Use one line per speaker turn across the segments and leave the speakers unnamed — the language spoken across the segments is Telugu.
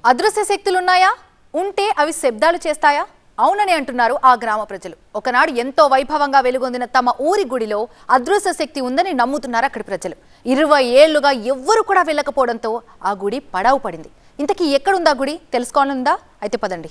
అదృశ్య శక్తులున్నాయా ఉంటే అవి శబ్దాలు చేస్తాయా అవునని అంటున్నారు ఆ గ్రామ ప్రజలు ఒకనాడు ఎంతో వైభవంగా వెలుగొందిన తమ ఊరి గుడిలో అదృశ్య శక్తి ఉందని నమ్ముతున్నారు అక్కడి ప్రజలు ఇరవై ఏళ్లుగా ఎవ్వరు కూడా వెళ్ళకపోవడంతో ఆ గుడి పడావు పడింది ఇంతకీ ఎక్కడుందా గుడి తెలుసుకోవాలనుందా అయితే పదండి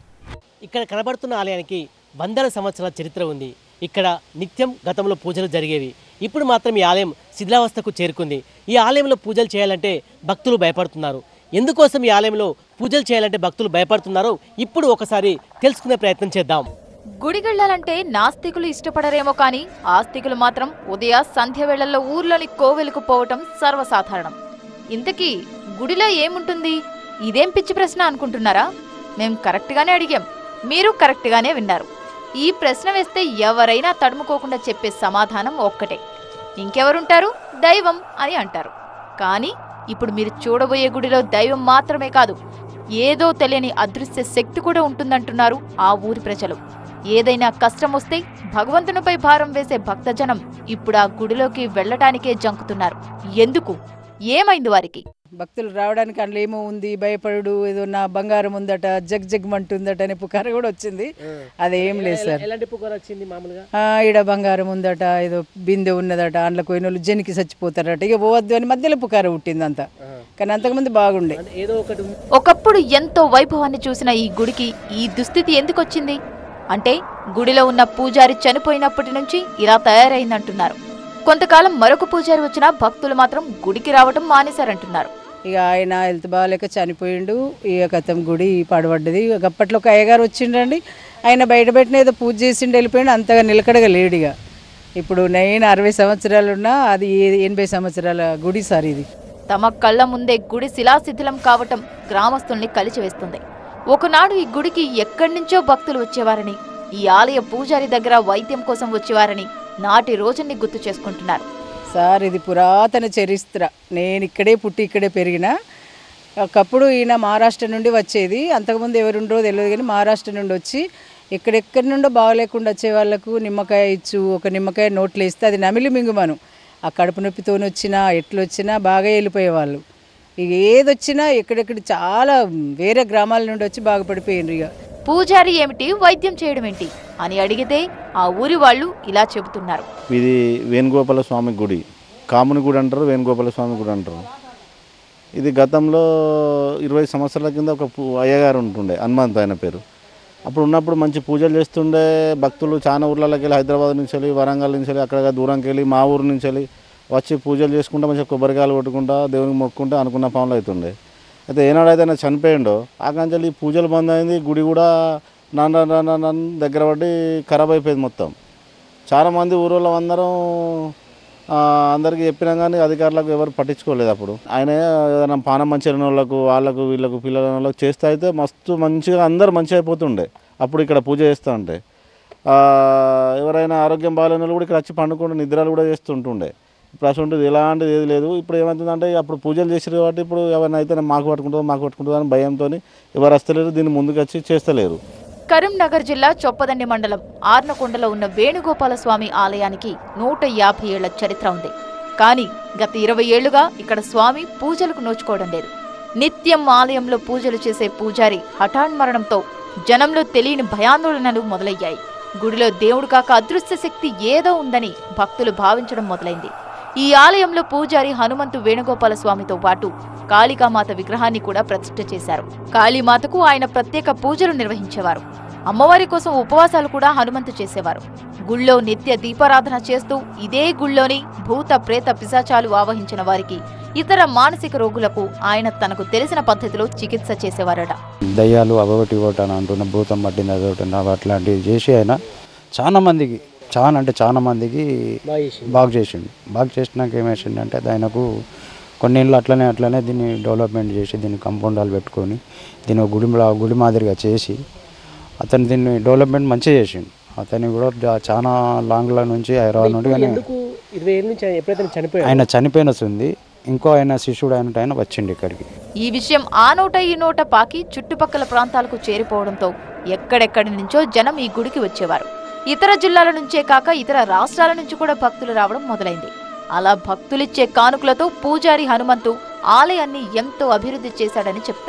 ఇక్కడ కనబడుతున్న ఆలయానికి వందల సంవత్సరాల చరిత్ర ఉంది ఇక్కడ నిత్యం గతంలో పూజలు జరిగేవి ఇప్పుడు మాత్రం ఈ ఆలయం శిథిలావస్థకు చేరుకుంది ఈ ఆలయంలో పూజలు చేయాలంటే భక్తులు భయపడుతున్నారు ఎందుకోసం ఈ ఆలయంలో పూజలు చేయాలంటే భక్తులు భయపడుతున్నారో ఇప్పుడు ఒకసారి తెలుసుకునే ప్రయత్నం చేద్దాం
గుడికెళ్లాలంటే నాస్తికులు ఇష్టపడరేమో కానీ ఆస్తికులు మాత్రం ఉదయ సంధ్య వేళల్లో ఊర్లోని కోవెలకు పోవటం సర్వసాధారణం ఇంతకీ గుడిలో ఏముంటుంది ఇదేం పిచ్చి ప్రశ్న అనుకుంటున్నారా మేం కరెక్ట్గానే అడిగాం మీరు కరెక్ట్గానే విన్నారు ఈ ప్రశ్న వేస్తే ఎవరైనా తడుముకోకుండా చెప్పే సమాధానం ఒక్కటే ఇంకెవరుంటారు దైవం అని అంటారు కానీ ఇప్పుడు మీరు చూడబోయే గుడిలో దైవం మాత్రమే కాదు ఏదో తెలియని అదృశ్య శక్తి కూడా ఉంటుందంటున్నారు ఆ ఊరి ప్రజలు ఏదైనా కష్టం వస్తే భగవంతునిపై భారం వేసే భక్తజనం ఇప్పుడు ఆ గుడిలోకి వెళ్ళటానికే జంకుతున్నారు ఎందుకు ఏమైంది వారికి
భక్తులు రావడానికి అందులో ఏమో ఉంది భయపడు ఏదో నా బంగారం ఉందట జగ్ జగ్ మంటుందట అనే పుకార కూడా వచ్చింది అదేం లేదు సార్
ఎలాంటి పుకారు వచ్చింది మామూలుగా
ఆ, ఈడ బంగారం ఉందట ఏదో బిందె ఉన్నదట అందులో పోయిన వాళ్ళు జనికి చచ్చిపోతారట ఇక పోవద్దు అని మధ్యలో పుకార పుట్టింది అంతా కానీ అంతకుముందు బాగుండే
అంటే ఏదో ఒకటి ఉంది.
ఒకప్పుడు ఎంతో వైభవాన్ని చూసిన ఈ గుడికి ఈ దుస్థితి ఎందుకొచ్చింది అంటే గుడిలో ఉన్న పూజారి చనిపోయినప్పటి నుంచి ఇలా తయారైందంటున్నారు కొంతకాలం మరొక పూజారి వచ్చినా భక్తులు మాత్రం గుడికి రావటం మానేశారంటున్నారు
ఇక ఆయన హెల్త్ బాగాలేక చనిపోయిండు ఇక కథం గుడి పాడుపడ్డది ఇక అప్పట్లో ఒక అయ్యగారు వచ్చిండండి ఆయన బయట పెట్టిన ఏదో పూజ చేసిండు వెళ్ళిపోయిండు అంతగా నిలకడగా లేడు ఇక ఇప్పుడు నేను అరవై సంవత్సరాలు ఉన్నా అది ఎనభై సంవత్సరాల గుడి సార్ ఇది
తమ కళ్ళ ముందే గుడి శిలాశిథిలం కావటం గ్రామస్తుల్ని కలిచివేస్తుంది ఒకనాడు ఈ గుడికి ఎక్కడి నుంచో భక్తులు వచ్చేవారని ఈ ఆలయ పూజారి దగ్గర వైద్యం కోసం వచ్చేవారని నాటి రోజుని గుర్తు చేసుకుంటున్నారు
సార్ ఇది పురాతన చరిత్ర నేను ఇక్కడే పుట్టి ఇక్కడే పెరిగిన ఒకప్పుడు ఈయన మహారాష్ట్ర నుండి వచ్చేది అంతకుముందు ఎవరుండో తెలియదు కానీ మహారాష్ట్ర నుండి వచ్చి ఎక్కడెక్కడి నుండో బాగలేకుండా వచ్చే వాళ్ళకు నిమ్మకాయ ఇచ్చు ఒక నిమ్మకాయ నోట్లు వేస్తే అది నమిలి మింగుమను ఆ కడుపు నొప్పితోని వచ్చినా ఎట్లు వచ్చినా బాగా వెళ్ళిపోయేవాళ్ళు ఇక ఏది వచ్చినా ఎక్కడెక్కడ చాలా వేరే గ్రామాల నుండి వచ్చి బాగుపడిపోయిండ్రు ఇక
పూజారి ఏమిటి వైద్యం చేయడం ఏంటి అని అడిగితే ఆ ఊరి వాళ్ళు ఇలా చెబుతున్నారు
ఇది వేణుగోపాల స్వామి గుడి కాముని గుడి అంటారు వేణుగోపాల స్వామి గుడి అంటారు ఇది గతంలో ఇరవై సంవత్సరాల కింద ఒక పు- అయ్యగారు ఉంటుండే హనుమంత్ ఆయన పేరు అప్పుడు ఉన్నప్పుడు మంచి పూజలు చేస్తుండే భక్తులు చాలా ఊర్లలోకి వెళ్ళి హైదరాబాద్ నుంచి వెళ్ళి వరంగల్ నుంచి వెళ్ళి అక్కడ దూరంకి వెళ్ళి మా ఊరు నుంచి వెళ్ళి వచ్చి పూజలు చేసుకుంటా మంచిగా కొబ్బరికాయలు కొట్టుకుంటా దేవునికి మొక్కుంటా అనుకున్న పనులు అవుతుండే అయితే ఏనాడైతే ఆయన చనిపోయిండో ఆ కంచెల్లి పూజలు బంద్ అయింది గుడి కూడా నన్ను నన్ను నన్ను దగ్గర పడి ఖరాబ్ అయిపోయింది మొత్తం చాలామంది ఊరోళ్ళు అందరం ఆ, అందరికీ చెప్పినా కానీ అధికారులకు ఎవరు పట్టించుకోలేదు అప్పుడు ఆయన ఏదైనా పానం మంచి వాళ్ళకు వాళ్ళకు వీళ్ళకు పిల్లల వాళ్ళకు చేస్తే అయితే మస్తు మంచిగా అందరు మంచిగా అయిపోతుండే అప్పుడు ఇక్కడ పూజ చేస్తూ ఉంటే ఆ, ఎవరైనా ఆరోగ్యం బాగాలేని వాళ్ళు కూడా ఇక్కడ వచ్చి పండుకుంటూ నిద్రలు కూడా చేస్తుంటుండే ఇప్పుడు అసలు ఎలాంటిది ఏది లేదు ఇప్పుడు ఏమవుతుందంటే అప్పుడు పూజలు చేసారు కాబట్టి ఇప్పుడు ఎవరైనా అయితే మాకు పట్టుకుంటుందో మాకు పట్టుకుంటుందో అని భయంతో ఎవరు వస్తలేరు దీన్ని ముందుకు వచ్చి చేస్తలేరు
కరీంనగర్ జిల్లా చొప్పదండి మండలం ఆర్నకొండలో ఉన్న వేణుగోపాల స్వామి ఆలయానికి నూట యాభై ఏళ్ల చరిత్ర ఉంది కానీ గత ఇరవై ఏళ్లుగా ఇక్కడ స్వామి పూజలకు నోచుకోవడం లేదు నిత్యం ఆలయంలో పూజలు చేసే పూజారి హఠాన్మరణంతో జనంలో తెలియని భయాందోళనలు మొదలయ్యాయి గుడిలో దేవుడు కాక అదృశ్య శక్తి ఏదో ఉందని భక్తులు భావించడం మొదలైంది ఈ ఆలయంలో పూజారి హనుమంతు వేణుగోపాల స్వామితో పాటు కాళికామాత విగ్రహాన్ని కూడా ప్రతిష్ఠ చేశారు కాళీమాతకు ఆయన ప్రత్యేక పూజలు నిర్వహించేవారు అమ్మవారి కోసం ఉపవాసాలు కూడా హనుమంతు చేసేవారు గుళ్ళో నిత్య దీపారాధన చేస్తూ ఇదే గుళ్ళోని భూత ప్రేత పిశాచాలు ఆవహించిన వారికి ఇతర మానసిక రోగులకు ఆయన తనకు తెలిసిన పద్ధతిలో చికిత్స చేసేవారట
దయ్యాలు అవొకటి ఇవ్వటి అని అంటున్న భూతం పట్టింది అదొకటి నాకు అట్లాంటివి చేసి ఆయన చాలా మందికి చాలా అంటే చాలా మందికి
బాగా చేసింది.
బాగు చేసిండు బాగు చేసినాక ఏమేసిండు అంటే ఆయనకు కొన్ని ఇళ్ళు అట్లనే అట్లనే దీన్ని డెవలప్మెంట్ చేసి దీన్ని కంపౌండాలు పెట్టుకొని దీన్ని ఒక గుడి గుడి మాదిరిగా చేసి అతను దీన్ని డెవలప్మెంట్ మంచిగా చేసిండు అతన్ని కూడా జా- చాలా లాంగ్ల నుంచి హైదరాబాద్ నుండి కానీ
ఎందుకు ఇరవై ఏళ్ళ నుంచి ఆయన ఎప్పుడైతే చనిపోయాడు
ఆయన చనిపోయిన ఉంది ఇంకో ఆయన శిష్యుడు అయినట్టు ఆయన వచ్చిండు ఇక్కడికి
ఈ విషయం ఆ నోట ఈ నోట పాకి చుట్టుపక్కల ప్రాంతాలకు చేరిపోవడంతో ఎక్కడెక్కడి నుంచో జనం ఈ గుడికి వచ్చేవారు ఇతర జిల్లాల నుంచే కాక ఇతర రాష్ట్రాల నుంచి కూడా భక్తులు రావడం మొదలైంది అలా భక్తులిచ్చే కానుకలతో పూజారి హనుమంతు ఆలయాన్ని ఎంతో అభివృద్ధి చేశాడని చెప్తారు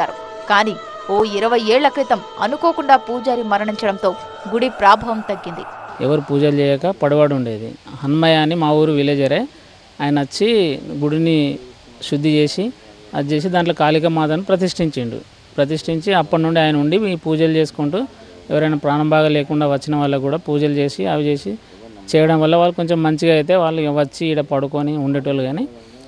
కానీ ఓ ఇరవై ఏళ్ల క్రితం అనుకోకుండా పూజారి మరణించడంతో గుడి ప్రాభవం తగ్గింది
ఎవరు పూజలు చేయక పడవాడు ఉండేది హన్మయ్య అని మా ఊరు విలేజరే ఆయన వచ్చి గుడిని శుద్ధి చేసి అది చేసి దాంట్లో కాళిక మాతను ప్రతిష్ఠించిండు ప్రతిష్ఠించి అప్పటి నుండి ఆయన ఉండి ఈ పూజలు చేసుకుంటూ ఎవరైనా ప్రాణం బాగా లేకుండా వచ్చిన వాళ్ళకు కూడా పూజలు చేసి అవి చేసి చేయడం వల్ల వాళ్ళు కొంచెం మంచిగా అయితే వాళ్ళు వచ్చి ఇక్కడ పడుకొని ఉండేటోళ్ళు కానీ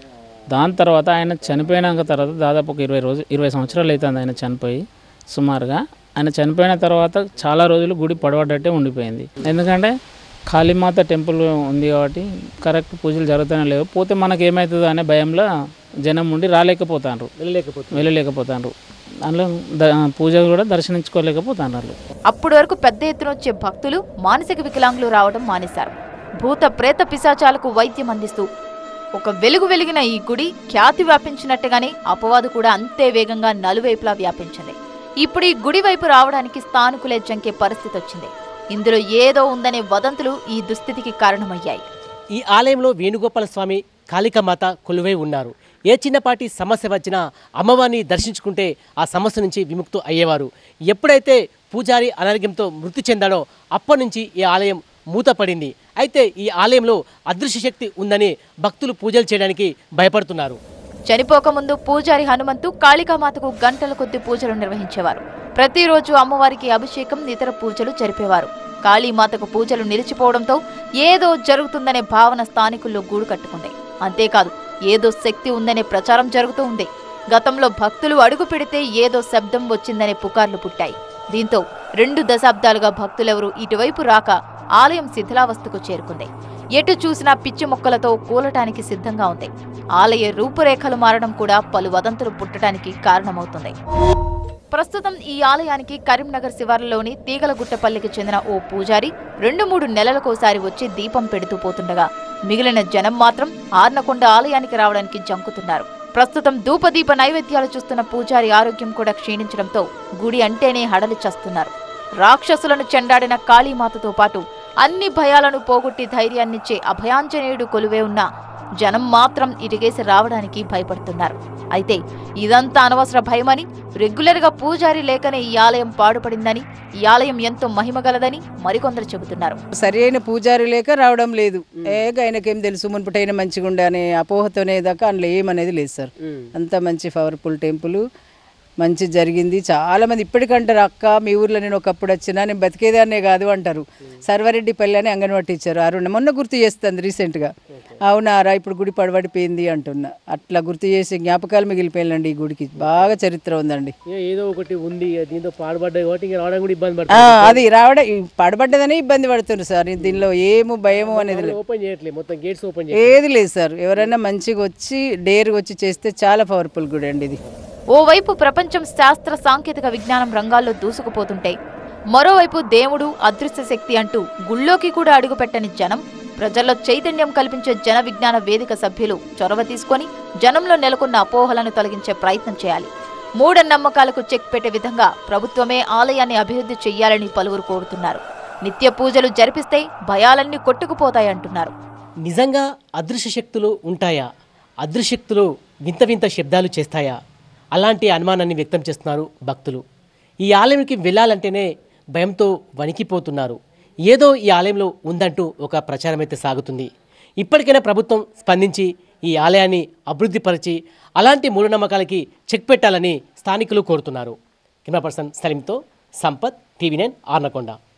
దాని తర్వాత ఆయన చనిపోయినాక తర్వాత దాదాపు ఒక ఇరవై రోజు ఇరవై సంవత్సరాలు అవుతుంది ఆయన చనిపోయి సుమారుగా ఆయన చనిపోయిన తర్వాత చాలా రోజులు గుడి పడబడ్డట్టే ఉండిపోయింది ఎందుకంటే కాళీమాత టెంపుల్ ఉంది కాబట్టి కరెక్ట్ పూజలు జరుగుతూనే లేవు పోతే మనకి ఏమవుతుందో అనే భయంలో జనం ఉండి రాలేకపోతాండ్రు
వెళ్ళలేకపోతుంది
వెళ్ళలేకపోతాండ్రు దానిలో ద- పూజలు కూడా దర్శించుకోలేకపోతాండ్రు వాళ్ళు
అప్పటి వరకు పెద్ద ఎత్తున వచ్చే భక్తులు మానసిక వికలాంగులు రావడం మానేశారు భూత ప్రేత పిశాచాలకు వైద్యం అందిస్తూ ఒక వెలుగు వెలిగిన ఈ గుడి ఖ్యాతి వ్యాపించినట్టుగానే అపవాదు కూడా అంతే వేగంగా నలువైపులా వ్యాపించింది ఇప్పుడు ఈ గుడి వైపు రావడానికి స్థానికులే జంకే పరిస్థితి వచ్చింది ఇందులో ఏదో ఉందనే వదంతులు ఈ దుస్థితికి కారణమయ్యాయి
ఈ ఆలయంలో వేణుగోపాల స్వామి కాళికామాత కొలువై ఉన్నారు ఏ చిన్నపాటి సమస్య వచ్చినా అమ్మవారిని దర్శించుకుంటే ఆ సమస్య నుంచి విముక్తు అయ్యేవారు ఎప్పుడైతే పూజారి అనారోగ్యంతో మృతి చెందాడో అప్పటి నుంచి ఈ ఆలయం మూతపడింది అయితే ఈ ఆలయంలో అదృశ్య శక్తి ఉందని భక్తులు పూజలు చేయడానికి భయపడుతున్నారు
చనిపోకముందు పూజారి హనుమంతు కాళికామాతకు గంటల కొద్ది పూజలు నిర్వహించేవారు ప్రతిరోజు అమ్మవారికి అభిషేకం ఇతర పూజలు జరిపేవారు కాళీమాతకు పూజలు నిలిచిపోవడంతో ఏదో జరుగుతుందనే భావన స్థానికుల్లో గూడు కట్టుకుంది అంతేకాదు ఏదో శక్తి ఉందనే ప్రచారం జరుగుతూ ఉంది గతంలో భక్తులు అడుగు పెడితే ఏదో శబ్దం వచ్చిందనే పుకార్లు పుట్టాయి దీంతో రెండు దశాబ్దాలుగా భక్తులెవరూ ఇటువైపు రాక ఆలయం శిథిలావస్థకు చేరుకుంది ఎటు చూసినా పిచ్చి మొక్కలతో కూలటానికి సిద్ధంగా ఉంది ఆలయ రూపురేఖలు మారడం కూడా పలు వదంతులు పుట్టడానికి కారణమవుతుంది ప్రస్తుతం ఈ ఆలయానికి కరీంనగర్ శివార్లలోని తీగలగుట్టపల్లికి చెందిన ఓ పూజారి రెండు మూడు నెలలకోసారి వచ్చి దీపం పెడుతూ పోతుండగా మిగిలిన జనం మాత్రం ఆర్నకొండ ఆలయానికి రావడానికి జంకుతున్నారు ప్రస్తుతం ధూపదీప నైవేద్యాలు చూస్తున్న పూజారి ఆరోగ్యం కూడా క్షీణించడంతో గుడి అంటేనే హడలి చస్తున్నారు రాక్షసులను చెండాడిన కాళీమాతతో పాటు అన్ని భయాలను పోగొట్టి ధైర్యాన్నిచ్చే అభయాంజనేయుడు కొలువే ఉన్న జనం మాత్రం ఇటుగేసి రావడానికి భయపడుతున్నారు అయితే ఇదంతా అనవసర భయమని రెగ్యులర్గా పూజారి లేకనే ఈ ఆలయం పాడుపడిందని ఈ ఆలయం ఎంతో మహిమగలదని మరికొందరు చెబుతున్నారు
సరి అయిన పూజారి లేక రావడం లేదు ఏక ఆయనకేం తెలుసు మునుపటైన మంచిగా ఉండే అనే అపోహతోనే దాకా అందులో ఏమనేది లేదు సార్ అంత మంచి పవర్ఫుల్ టెంపుల్ మంచి జరిగింది చాలా మంది ఇప్పటికంటారు అక్క మీ ఊర్లో నేను ఒకప్పుడు వచ్చినా నేను బతికేదాన్నే కాదు అంటారు సర్వారెడ్డి పల్లి అని అంగన్వాడి టీచర్ అరుణ మొన్న గుర్తు చేస్తుంది రీసెంట్గా అవునారా ఇప్పుడు గుడి పడబడిపోయింది అంటున్నా అట్లా గుర్తు చేసి జ్ఞాపకాలు మిగిలిపోయిందండి ఈ గుడికి బాగా చరిత్ర ఉందండి
ఏదో ఒకటి ఉంది దీంతో పాడుపడ్డాయి కాబట్టి ఇంకా రావడం కూడా ఇబ్బంది
ఆ, అది రావడం ఈ పడబడ్డదనే ఇబ్బంది పడుతున్నారు సార్ దీనిలో ఏము భయము అనేది లేదు
ఓపెన్ చేయట్లేదు మొత్తం గేట్స్ ఓపెన్
ఏది లేదు సార్ ఎవరైనా మంచిగా వచ్చి డేర్గా వచ్చి చేస్తే చాలా పవర్ఫుల్ గుడి అండి ఇది
ఓవైపు ప్రపంచం శాస్త్ర సాంకేతిక విజ్ఞానం రంగాల్లో దూసుకుపోతుంటే మరోవైపు దేవుడు అదృశ్య శక్తి అంటూ గుళ్ళోకి కూడా అడుగుపెట్టని జనం ప్రజల్లో చైతన్యం కల్పించే జన విజ్ఞాన వేదిక సభ్యులు చొరవ తీసుకొని జనంలో నెలకొన్న అపోహలను తొలగించే ప్రయత్నం చేయాలి మూఢనమ్మకాలకు చెక్ పెట్టే విధంగా ప్రభుత్వమే ఆలయాన్ని అభివృద్ధి చెయ్యాలని పలువురు కోరుతున్నారు నిత్య పూజలు జరిపిస్తే భయాలన్నీ కొట్టుకుపోతాయంటున్నారు
నిజంగా అదృశ్య శక్తులు ఉంటాయా అదృశ్య శక్తులు వింత వింత శబ్దాలు చేస్తాయా అలాంటి అనుమానాన్ని వ్యక్తం చేస్తున్నారు భక్తులు ఈ ఆలయంకి వెళ్ళాలంటేనే భయంతో వణికిపోతున్నారు ఏదో ఈ ఆలయంలో ఉందంటూ ఒక ప్రచారం అయితే సాగుతుంది ఇప్పటికైనా ప్రభుత్వం స్పందించి ఈ ఆలయాన్ని అభివృద్ధిపరిచి అలాంటి మూఢనమ్మకాలకి చెక్ పెట్టాలని స్థానికులు కోరుతున్నారు కెమెరా పర్సన్ సలీంతో సంపత్ టీవీ నైన్ ఆర్నకొండ